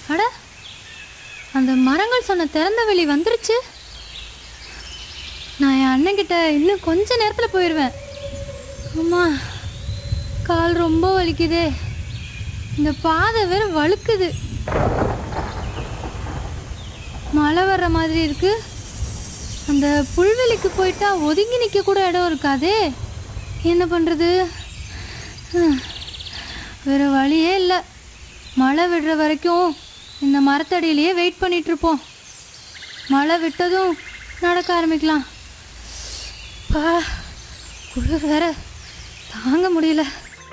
அட அந்த மரங்கள் சொன்ன திறந்த வெளி வந்துருச்சு நான் என் அண்ணன்கிட்ட இன்னும் கொஞ்ச நேரத்தில் போயிடுவேன் அம்மா கால் ரொம்ப வலிக்குதே இந்த பாதை வேற வழுக்குது மழை வர்ற மாதிரி இருக்கு அந்த புல்வெளிக்கு போயிட்டா ஒதுங்கி நிற்க கூட இடம் இருக்காதே என்ன பண்ணுறது வேறு வழியே இல்லை மழை விடுற வரைக்கும் இந்த மரத்தடியிலேயே வெயிட் பண்ணிட்டு இருப்போம் மழை விட்டதும் நடக்க ஆரம்பிக்கலாம் பா குளிர் வேற தாங்க முடியல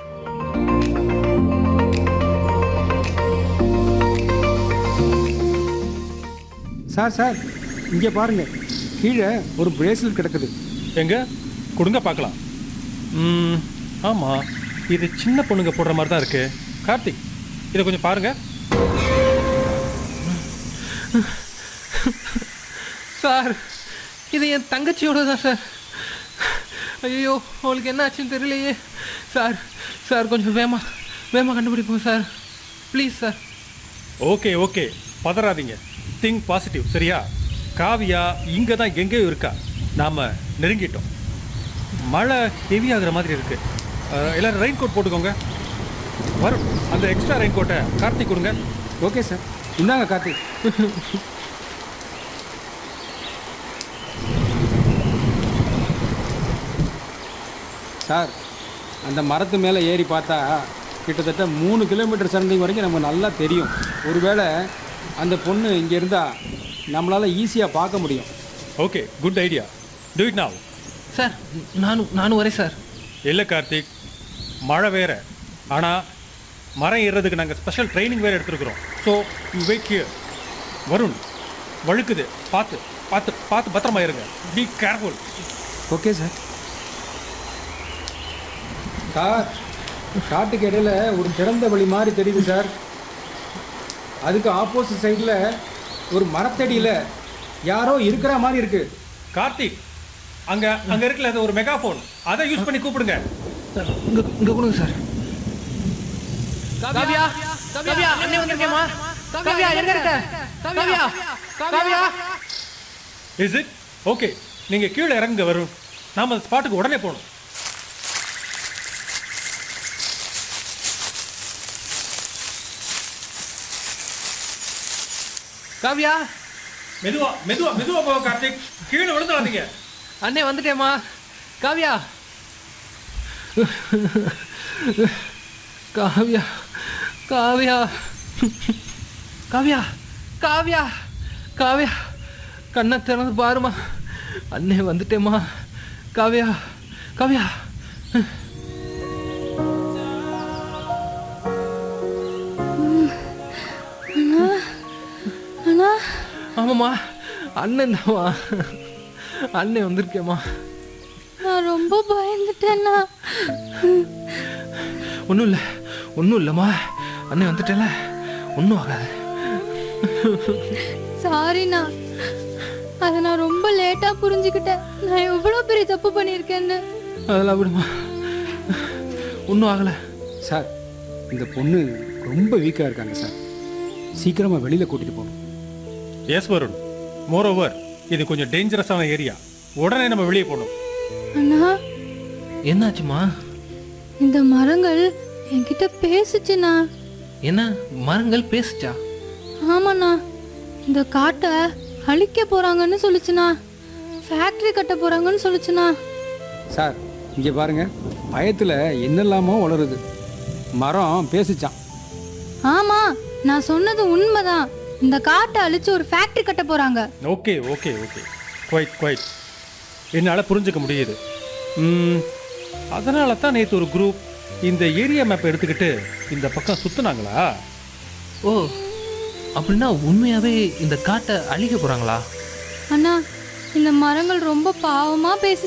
சார் சார் இங்கே பாருங்க கீழே ஒரு பிரேஸ்லெட் கிடக்குது எங்க கொடுங்க பார்க்கலாம் ம் ஆமாம் இது சின்ன பொண்ணுங்க போடுற மாதிரி தான் இருக்கு கார்த்திக் இதை கொஞ்சம் பாருங்க சார் இது என் தங்கச்சியோட தான் சார் ஐயோ அவளுக்கு என்ன ஆச்சுன்னு தெரியலையே சார் சார் கொஞ்சம் வேமா வேமா கண்டுபிடிப்போம் sir please sir okay okay பதறாதீங்க திங்க் பாசிட்டிவ் சரியா காவியா இங்கே தான் எங்கேயோ இருக்கா நாம் நெருங்கிட்டோம் மழை ஹெவி ஆகுற மாதிரி இருக்கு அஹ், எல்லாரும் ரெயின் கோட் போட்டுக்கோங்க வரும் அந்த எக்ஸ்ட்ரா ரெயின் கோட்டை கார்த்திக் கொடுங்க ஓகே சார் இந்தாங்க கார்த்திக் சார் அந்த மரத்து மேலே ஏறி பார்த்தா கிட்டத்தட்ட மூணு கிலோமீட்டர் சரண்டிங் வரைக்கும் நமக்கு நல்லா தெரியும் ஒருவேளை அந்த பொண்ணு இங்கே இருந்தால் நம்மளால் ஈஸியாக பார்க்க முடியும் okay good idea do it now sir நானும் நானும் வரேன் சார் இல்லை கார்த்திக் மழை வேற ஆனால் மரம் ஏறுறதுக்கு நாங்கள் ஸ்பெஷல் ட்ரைனிங் வேறு எடுத்துருக்குறோம் so you wait here Varun வழுக்குது பார்த்து பார்த்து பார்த்து பத்திரமா இருங்க be careful okay sir sir காட்டுக்கு இடையில ஒரு திறந்த வழி மாதிரி தெரியுது சார் அதுக்கு ஆப்போசிட் சைடில் ஒரு மரத்தடியில் யாரோ இருக்கிற மாதிரி இருக்கு கார்த்திக் அங்க அங்க இருக்குல்ல அது ஒரு மெகாஃபோன் அதை யூஸ் பண்ணி கூப்பிடுங்க சார் இங்கே இங்கே கொடுங்க சார் காவியா காவியா அண்ணே வந்திருக்கேம்மா காவியா எங்க இருக்க Kavya Kavya is it okay நீங்க கீழே இறங்குங்க வரும் நாம அந்த ஸ்பாட்டுக்கு உடனே போகணும் காவியா மெதுவா மெதுவா மெதுவா போங்க கார்த்திக் கீழே விழுந்துடாதீங்க அண்ணே வந்துட்டேம்மா காவியா காவியா காவியா காவியா காவியா காவியா கண்ணை திறந்து பாருமா அண்ணே வந்துட்டேம்மா காவியா காவியா அண்ணா ஆமாம்மா அண்ணன் தான்மா அண்ணே வந்திருக்கேம்மா நான் ரொம்ப பயந்துட்டேண்ணா ஒன்றும் இல்லை ஒன்றும் இல்லைம்மா அண்ணே வந்துட்டேல ஒன்றும் ஆகாது சாரிண்ணா அதை நான் ரொம்ப லேட்டாக புரிஞ்சுக்கிட்டேன் நான் எவ்வளோ பெரிய தப்பு பண்ணியிருக்கேன்னு அதெல்லாம் விடுமா ஒன்றும் ஆகலை சார் இந்த பொண்ணு ரொம்ப வீக்காக இருக்காங்க சார் சீக்கிரமாக வெளியில் கூட்டிகிட்டு போகணும் எஸ் வருண் மோர் ஓவர் இது கொஞ்சம் டேஞ்சரஸான ஏரியா உடனே நம்ம வெளியே போகணும் அண்ணா என்னாச்சுமா இந்த மரங்கள் என்கிட்ட பேசுச்சுண்ணா என்ன மரங்கள் பேசுச்சா ஆமாண்ணா இந்த காட்டை அழிக்க போறாங்கன்னு சொல்லுச்சுண்ணா ஃபேக்டரி கட்ட போறாங்கன்னு சொல்லுச்சுண்ணா சார் இங்கே பாருங்க பயத்தில் என்னெல்லாமோ வளருது மரம் பேசிச்சான் ஆமா நான் சொன்னது உண்மைதான் இந்த காட்டை அழிச்சு ஒரு ஃபேக்டரி கட்ட போறாங்க okay okay okay quite quite என்னால் புரிஞ்சுக்க முடியுது ம், அதனால தான் நேற்று ஒரு குரூப் இந்த ஏரியா மேப்பை எடுத்துக்கிட்டு இந்த பக்கம் சுற்றுனாங்களா ஓ அப்படின்னா உண்மையாவே இந்த காட்டை அழிக்க போறாங்களா அண்ணா இந்த மரங்கள் ரொம்ப பாவமா பேசி